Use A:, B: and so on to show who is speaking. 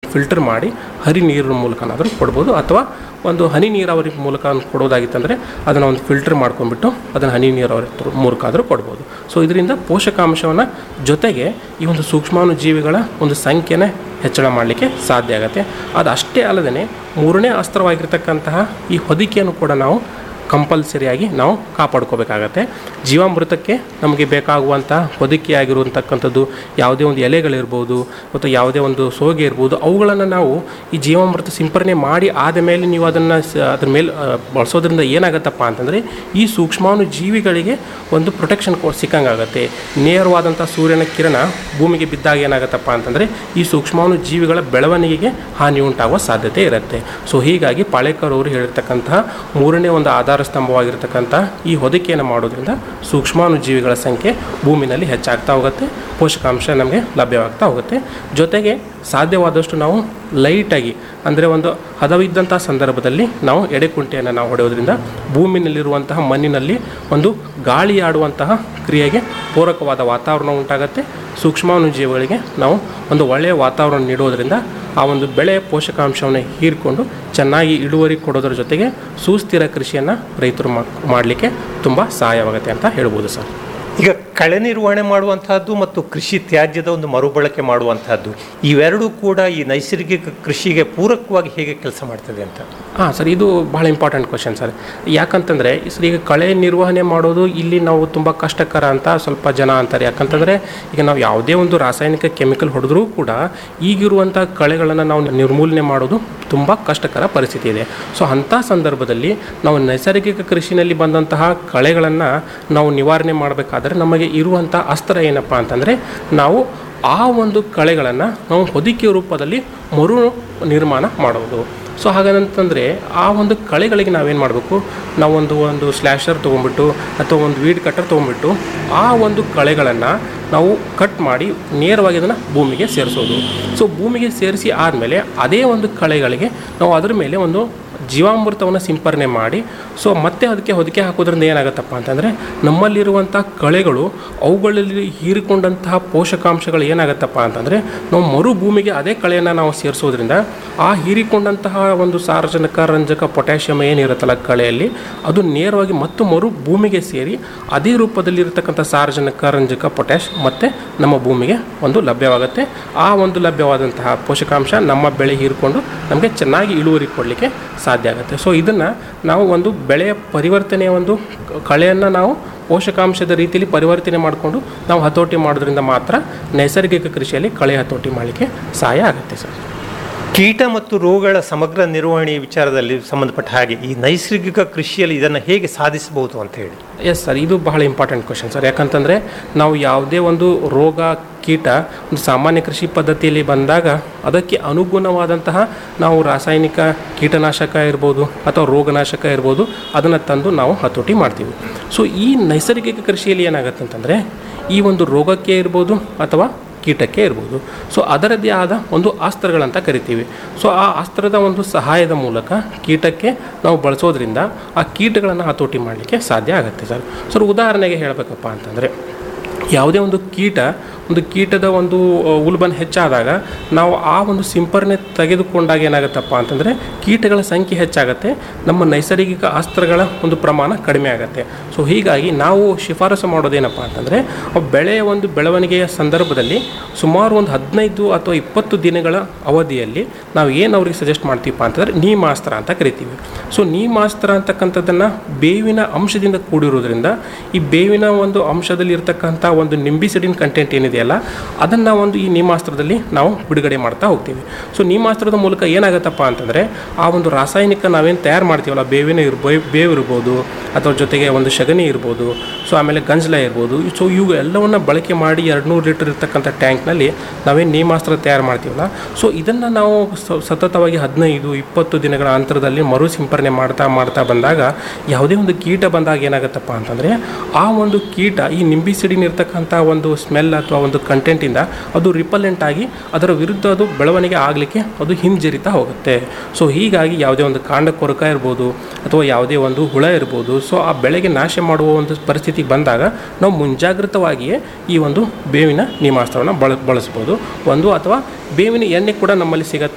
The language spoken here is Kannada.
A: ಫಿಲ್ಟರ್ ಮಾಡಿ ಹರಿ ನೀರಿನ ಮೂಲಕನಾದರೂ ಕೊಡ್ಬೋದು ಅಥವಾ ಒಂದು ಹನಿ ನೀರಾವರಿ ಮೂಲಕ ಕೊಡೋದಾಗಿತ್ತಂದರೆ ಅದನ್ನು ಒಂದು ಫಿಲ್ಟರ್ ಮಾಡ್ಕೊಂಡ್ಬಿಟ್ಟು ಅದನ್ನು ಹನಿ ನೀರಾವರಿ ತ್ರು- ಮೂಲಕ ಆದರೂ ಕೊಡ್ಬೋದು ಸೊ ಇದರಿಂದ ಪೋಷಕಾಂಶವನ್ನು ಜೊತೆಗೆ ಈ ಒಂದು ಸೂಕ್ಷ್ಮಾಣು ಜೀವಿಗಳ ಒಂದು ಸಂಖ್ಯೆನೇ ಹೆಚ್ಚಳ ಮಾಡಲಿಕ್ಕೆ ಸಾಧ್ಯ ಆಗುತ್ತೆ ಅದು ಅಷ್ಟೇ ಅಲ್ಲದೆ ಮೂರನೇ ಅಸ್ತ್ರವಾಗಿರ್ತಕ್ಕಂತಹ ಈ ಹೊದಿಕೆಯನ್ನು ಕೂಡ ನಾವು ಕಂಪಲ್ಸರಿಯಾಗಿ ನಾವು ಕಾಪಾಡ್ಕೋಬೇಕಾಗತ್ತೆ ಜೀವಾಮೃತಕ್ಕೆ ನಮಗೆ ಬೇಕಾಗುವಂಥ ಹೊದಿಕೆಯಾಗಿರುವಂತಕ್ಕಂಥದ್ದು ಯಾವುದೇ ಒಂದು ಎಲೆಗಳಿರ್ಬೋದು ಮತ್ತು ಯಾವುದೇ ಒಂದು ಸೋಗೆ ಇರ್ಬೋದು ಅವುಗಳನ್ನು ನಾವು ಈ ಜೀವಾಮೃತ ಸಿಂಪರಣೆ ಮಾಡಿ ಆದ ಮೇಲೆ ನೀವು ಅದನ್ನು ಅದ್ರ ಮೇಲೆ ಆ, ಬಳಸೋದ್ರಿಂದ ಏನಾಗುತ್ತಪ್ಪ ಅಂತಂದರೆ ಈ ಸೂಕ್ಷ್ಮಾಣು ಜೀವಿಗಳಿಗೆ ಒಂದು ಪ್ರೊಟೆಕ್ಷನ್ ಕೊ ಸಿಕ್ಕಂಗಾಗತ್ತೆ ನೇರವಾದಂಥ ಸೂರ್ಯನ ಕಿರಣ ಭೂಮಿಗೆ ಬಿದ್ದಾಗ ಏನಾಗುತ್ತಪ್ಪ ಅಂತಂದರೆ ಈ ಸೂಕ್ಷ್ಮಾಣು ಜೀವಿಗಳ ಬೆಳವಣಿಗೆಗೆ ಹಾನಿ ಉಂಟಾಗುವ ಸಾಧ್ಯತೆ ಇರುತ್ತೆ ಸೊ ಹೀಗಾಗಿ ಪಾಳೇಕರ್ ಅವರು ಹೇಳಿರ್ತಕ್ಕಂತಹ ಮೂರನೇ ಒಂದು ಆಧಾರ ಸ್ತಂಭವಾಗಿರ್ತಕ್ಕಂಥ ಈ ಹೊದಿಕೆಯನ್ನು ಮಾಡೋದ್ರಿಂದ ಸೂಕ್ಷ್ಮಾಣು ಜೀವಿಗಳ ಸಂಖ್ಯೆ ಭೂಮಿನಲ್ಲಿ ಹೆಚ್ಚಾಗ್ತಾ ಹೋಗುತ್ತೆ ಪೋಷಕಾಂಶ ನಮಗೆ ಲಭ್ಯವಾಗ್ತಾ ಹೋಗುತ್ತೆ ಜೊತೆಗೆ ಸಾಧ್ಯವಾದಷ್ಟು ನಾವು ಲೈಟಾಗಿ ಅಂದರೆ ಒಂದು ಹದವಿದ್ದಂಥ ಸಂದರ್ಭದಲ್ಲಿ ನಾವು ಎಡೆಕುಂಟೆಯನ್ನು ನಾವು ಹೊಡೆಯೋದ್ರಿಂದ ಭೂಮಿನಲ್ಲಿರುವಂತಹ ಮಣ್ಣಿನಲ್ಲಿ ಒಂದು ಗಾಳಿ ಆಡುವಂತಹ ಕ್ರಿಯೆಗೆ ಪೂರಕವಾದ ವಾತಾವರಣ ಉಂಟಾಗುತ್ತೆ ಸೂಕ್ಷ್ಮಾಣು ಜೀವಿಗಳಿಗೆ ನಾವು ಒಂದು ಒಳ್ಳೆಯ ವಾತಾವರಣ ನೀಡೋದ್ರಿಂದ ಆ ಒಂದು ಬೆಳೆ ಪೋಷಕಾಂಶವನ್ನು ಹೀರಿಕೊಂಡು ಚೆನ್ನಾಗಿ ಇಳುವರಿ ಕೊಡೋದ್ರ ಜೊತೆಗೆ ಸುಸ್ಥಿರ ಕೃಷಿಯನ್ನು ರೈತರು ಮಾಡಲಿಕ್ಕೆ ತುಂಬ ಸಹಾಯವಾಗುತ್ತೆ ಅಂತ ಹೇಳ್ಬೋದು ಸರ್
B: ಈಗ ಕಳೆ ನಿರ್ವಹಣೆ ಮಾಡುವಂತಹದ್ದು ಮತ್ತು ಕೃಷಿ ತ್ಯಾಜ್ಯದ ಒಂದು ಮರುಬಳಕೆ ಮಾಡುವಂತಹದ್ದು ಇವೆರಡೂ ಕೂಡ ಈ ನೈಸರ್ಗಿಕ ಕೃಷಿಗೆ ಪೂರಕವಾಗಿ ಹೇಗೆ ಕೆಲಸ ಮಾಡ್ತದೆ ಅಂತ
A: ಹಾಂ ಸರ್ ಇದು ಭಾಳ ಇಂಪಾರ್ಟೆಂಟ್ ಕ್ವಶನ್ ಸರ್ ಯಾಕಂತಂದರೆ ಸರ್ ಈಗ ಕಳೆ ನಿರ್ವಹಣೆ ಮಾಡೋದು ಇಲ್ಲಿ ನಾವು ತುಂಬ ಕಷ್ಟಕರ ಅಂತ ಸ್ವಲ್ಪ ಜನ ಅಂತಾರೆ ಯಾಕಂತಂದರೆ ಈಗ ನಾವು ಯಾವುದೇ ಒಂದು ರಾಸಾಯನಿಕ ಕೆಮಿಕಲ್ ಹೊಡೆದ್ರೂ ಕೂಡ ಈಗಿರುವಂಥ ಕಳೆಗಳನ್ನು ನಾವು ನಿರ್ಮೂಲನೆ ಮಾಡೋದು ತುಂಬ ಕಷ್ಟಕರ ಪರಿಸ್ಥಿತಿ ಇದೆ ಸೊ ಅಂಥ ಸಂದರ್ಭದಲ್ಲಿ ನಾವು ನೈಸರ್ಗಿಕ ಕೃಷಿನಲ್ಲಿ ಬಂದಂತಹ ಕಳೆಗಳನ್ನು ನಾವು ನಿವಾರಣೆ ಮಾಡಬೇಕಾದ್ರೆ ನಮಗೆ ಇರುವಂಥ ಅಸ್ತ್ರ ಏನಪ್ಪ ಅಂತಂದರೆ ನಾವು ಆ ಒಂದು ಕಳೆಗಳನ್ನು ನಾವು ಹೊದಿಕೆ ರೂಪದಲ್ಲಿ ಮರು ನಿರ್ಮಾಣ ಮಾಡೋದು ಸೊ ಹಾಗಂತಂದರೆ ಆ ಒಂದು ಕಳೆಗಳಿಗೆ ನಾವೇನು ಮಾಡಬೇಕು ನಾವೊಂದು ಒಂದು ಸ್ಲ್ಯಾಶರ್ ತೊಗೊಂಡ್ಬಿಟ್ಟು ಅಥವಾ ಒಂದು ವೀಡ್ ಕಟ್ಟರ್ ತೊಗೊಂಡ್ಬಿಟ್ಟು ಆ ಒಂದು ಕಳೆಗಳನ್ನು ನಾವು ಕಟ್ ಮಾಡಿ ನೇರವಾಗಿ ಅದನ್ನು ಭೂಮಿಗೆ ಸೇರಿಸೋದು ಸೊ ಭೂಮಿಗೆ ಸೇರಿಸಿ ಆದಮೇಲೆ ಅದೇ ಒಂದು ಕಳೆಗಳಿಗೆ ನಾವು ಅದ್ರ ಮೇಲೆ ಒಂದು ಜೀವಾಮೃತವನ್ನು ಸಿಂಪರಣೆ ಮಾಡಿ ಸೊ ಮತ್ತೆ ಅದಕ್ಕೆ ಹೊದಿಕೆ ಹಾಕೋದ್ರಿಂದ ಏನಾಗುತ್ತಪ್ಪ ಅಂತಂದರೆ ನಮ್ಮಲ್ಲಿರುವಂಥ ಕಳೆಗಳು ಅವುಗಳಲ್ಲಿ ಹೀರಿಕೊಂಡಂತಹ ಪೋಷಕಾಂಶಗಳು ಏನಾಗುತ್ತಪ್ಪ ಅಂತಂದರೆ ನಾವು ಮರು ಭೂಮಿಗೆ ಅದೇ ಕಳೆಯನ್ನು ನಾವು ಸೇರಿಸೋದ್ರಿಂದ ಆ ಹೀರಿಕೊಂಡಂತಹ ಒಂದು ಸಾರಜನಕ ರಂಜಕ ಪೊಟ್ಯಾಷಿಯಮ್ ಏನಿರುತ್ತಲ್ಲ ಕಳೆಯಲ್ಲಿ ಅದು ನೇರವಾಗಿ ಮತ್ತು ಮರು ಭೂಮಿಗೆ ಸೇರಿ ಅದೇ ರೂಪದಲ್ಲಿರತಕ್ಕಂಥ ಸಾರಜನಕ ರಂಜಕ ಪೊಟ್ಯಾಷ್ ಮತ್ತು ನಮ್ಮ ಭೂಮಿಗೆ ಒಂದು ಲಭ್ಯವಾಗುತ್ತೆ ಆ ಒಂದು ಲಭ್ಯವಾದಂತಹ ಪೋಷಕಾಂಶ ನಮ್ಮ ಬೆಳೆ ಹೀರಿಕೊಂಡು ನಮಗೆ ಚೆನ್ನಾಗಿ ಇಳುವರಿ ಕೊಡಲಿಕ್ಕೆ ಸಾಧ್ಯ ಆಗುತ್ತೆ ಸೊ ಇದನ್ನು ನಾವು ಒಂದು ಬೆಳೆಯ ಪರಿವರ್ತನೆಯ ಒಂದು ಕಳೆಯನ್ನು ನಾವು ಪೋಷಕಾಂಶದ ರೀತಿಯಲ್ಲಿ ಪರಿವರ್ತನೆ ಮಾಡಿಕೊಂಡು ನಾವು ಹತೋಟಿ ಮಾಡೋದ್ರಿಂದ ಮಾತ್ರ ನೈಸರ್ಗಿಕ ಕೃಷಿಯಲ್ಲಿ ಕಳೆ ಹತೋಟಿ ಮಾಡಲಿಕ್ಕೆ ಸಹಾಯ ಆಗುತ್ತೆ ಸರ್
B: ಕೀಟ ಮತ್ತು ರೋಗಗಳ ಸಮಗ್ರ ನಿರ್ವಹಣೆ ವಿಚಾರದಲ್ಲಿ ಸಂಬಂಧಪಟ್ಟ ಹಾಗೆ ಈ ನೈಸರ್ಗಿಕ ಕೃಷಿಯಲ್ಲಿ ಇದನ್ನು ಹೇಗೆ ಸಾಧಿಸಬಹುದು ಅಂತ ಹೇಳಿ
A: ಎಸ್ ಸರ್ ಇದು ಬಹಳ ಇಂಪಾರ್ಟೆಂಟ್ ಕ್ವಶನ್ ಸರ್ ಯಾಕಂತಂದರೆ ನಾವು ಯಾವುದೇ ಒಂದು ರೋಗ ಕೀಟ ಒಂದು ಸಾಮಾನ್ಯ ಕೃಷಿ ಪದ್ಧತಿಯಲ್ಲಿ ಬಂದಾಗ ಅದಕ್ಕೆ ಅನುಗುಣವಾದಂತಹ ನಾವು ರಾಸಾಯನಿಕ ಕೀಟನಾಶಕ ಇರ್ಬೋದು ಅಥವಾ ರೋಗನಾಶಕ ಇರ್ಬೋದು ಅದನ್ನು ತಂದು ನಾವು ಹತೋಟಿ ಮಾಡ್ತೀವಿ ಸೊ ಈ ನೈಸರ್ಗಿಕ ಕೃಷಿಯಲ್ಲಿ ಏನಾಗುತ್ತೆ ಅಂತಂದರೆ ಈ ಒಂದು ರೋಗಕ್ಕೆ ಇರ್ಬೋದು ಅಥವಾ ಕೀಟಕ್ಕೆ ಇರ್ಬೋದು ಸೊ ಅದರದ್ದೇ ಆದ ಒಂದು ಅಸ್ತ್ರಗಳಂತ ಕರಿತೀವಿ ಸೊ ಆ ಅಸ್ತ್ರದ ಒಂದು ಸಹಾಯದ ಮೂಲಕ ಕೀಟಕ್ಕೆ ನಾವು ಬಳಸೋದ್ರಿಂದ ಆ ಕೀಟಗಳನ್ನು ಹತೋಟಿ ಮಾಡಲಿಕ್ಕೆ ಸಾಧ್ಯ ಆಗುತ್ತೆ ಸರ್ ಸರ್ ಉದಾಹರಣೆಗೆ ಹೇಳಬೇಕಪ್ಪ ಅಂತಂದರೆ ಯಾವುದೇ ಒಂದು ಕೀಟ ಒಂದು ಕೀಟದ ಒಂದು ಅ, ಉಲ್ಬಣ ಹೆಚ್ಚಾದಾಗ ನಾವು ಆ ಒಂದು ಸಿಂಪರಣೆ ತೆಗೆದುಕೊಂಡಾಗ ಏನಾಗುತ್ತಪ್ಪ ಅಂತಂದರೆ ಕೀಟಗಳ ಸಂಖ್ಯೆ ಹೆಚ್ಚಾಗುತ್ತೆ ನಮ್ಮ ನೈಸರ್ಗಿಕ ಅಸ್ತ್ರಗಳ ಒಂದು ಪ್ರಮಾಣ ಕಡಿಮೆ ಆಗುತ್ತೆ ಸೊ ಹೀಗಾಗಿ ನಾವು ಶಿಫಾರಸು ಮಾಡೋದೇನಪ್ಪ ಅಂತಂದರೆ ಆ ಬೆಳೆಯ ಒಂದು ಬೆಳವಣಿಗೆಯ ಸಂದರ್ಭದಲ್ಲಿ ಸುಮಾರು ಒಂದು ಹದಿನೈದು ಅಥವಾ ಇಪ್ಪತ್ತು ದಿನಗಳ ಅವಧಿಯಲ್ಲಿ ನಾವು ಏನು ಅವ್ರಿಗೆ ಸಜೆಸ್ಟ್ ಮಾಡ್ತೀವಪ್ಪ ಅಂತಂದರೆ ನೀಮಾಸ್ತ್ರ ಅಂತ ಕರಿತೀವಿ ಸೊ ನೀಮಾಸ್ತ್ರ ಅಂತಕ್ಕಂಥದ್ದನ್ನು ಬೇವಿನ ಅಂಶದಿಂದ ಕೂಡಿರೋದ್ರಿಂದ ಈ ಬೇವಿನ ಒಂದು ಅಂಶದಲ್ಲಿ ಇರತಕ್ಕಂಥ ಒಂದು ನಿಂಬಿಸಿಡಿನ್ ಕಂಟೆಂಟ್ ಏನಿದೆಯಲ್ಲ ಅದನ್ನು ಒಂದು ಈ ನೀಮಾಸ್ತ್ರದಲ್ಲಿ ನಾವು ಬಿಡುಗಡೆ ಮಾಡ್ತಾ ಹೋಗ್ತೀವಿ ಸೊ ನೀಮಾಸ್ತ್ರದ ಮೂಲಕ ಏನಾಗುತ್ತಪ್ಪ ಅಂತಂದರೆ ಆ ಒಂದು ರಾಸಾಯನಿಕ ನಾವೇನು ತಯಾರು ಮಾಡ್ತೀವಲ್ಲ ಬೇವಿನ ಇರ್ಬೋ ಬೇವು ಇರ್ಬೋದು ಅಥವಾ ಜೊತೆಗೆ ಒಂದು ಸಗಣಿ ಇರ್ಬೋದು ಸೊ ಆಮೇಲೆ ಗಂಜಲ ಇರ್ಬೋದು ಸೊ ಇವು ಎಲ್ಲವನ್ನು ಬಳಕೆ ಮಾಡಿ ಎರಡು ನೂರು ಲೀಟರ್ ಇರ್ತಕ್ಕಂಥ ಟ್ಯಾಂಕ್ನಲ್ಲಿ ನಾವೇನು ನೀಮಾಸ್ತ್ರ ತಯಾರು ಮಾಡ್ತೀವಲ್ಲ ಸೊ ಇದನ್ನು ನಾವು ಸ- ಸತತವಾಗಿ ಹದಿನೈದು ಇಪ್ಪತ್ತು ದಿನಗಳ ಅಂತರದಲ್ಲಿ ಮರು ಸಿಂಪರಣೆ ಮಾಡ್ತಾ ಮಾಡ್ತಾ ಬಂದಾಗ ಯಾವುದೇ ಒಂದು ಕೀಟ ಬಂದಾಗ ಏನಾಗುತ್ತಪ್ಪ ಅಂತಂದರೆ ಆ ಒಂದು ಕೀಟ ಈ ನಿಂಬಿಸಿಡಿನ ಇರ್ತಕ್ಕಂಥ ಒಂದು ಸ್ಮೆಲ್ ಅಥವಾ ಒಂದು ಕಂಟೆಂಟಿಂದ ಅದು ರಿಪಲೆಂಟ್ ಆಗಿ ಅದರ ವಿರುದ್ಧ ಅದು ಬೆಳವಣಿಗೆ ಆಗಲಿಕ್ಕೆ ಅದು ಹಿಂಜರಿತಾ ಹೋಗುತ್ತೆ ಸೊ ಹೀಗಾಗಿ ಯಾವುದೇ ಒಂದು ಕಾಂಡ ಕೊರಕ ಇರ್ಬೋದು ಅಥವಾ ಯಾವುದೇ ಒಂದು ಹುಳ ಇರ್ಬೋದು ಸೊ ಆ ಬೆಳೆಗೆ ನಾಶ ಮಾಡುವ ಒಂದು ಪರಿಸ್ಥಿತಿ ಬಂದಾಗ ನಾವು ಮುಂಜಾಗ್ರತವಾಗಿಯೇ ಈ ಒಂದು ಬೇವಿನ ನೀಮಾಸ್ತ್ರವನ್ನು ಬಳ ಬಳಸ್ಬೋದು ಒಂದು ಅಥವಾ ಬೇವಿನ ಎಣ್ಣೆ ಕೂಡ ನಮ್ಮಲ್ಲಿ ಸಿಗತ್ತೆ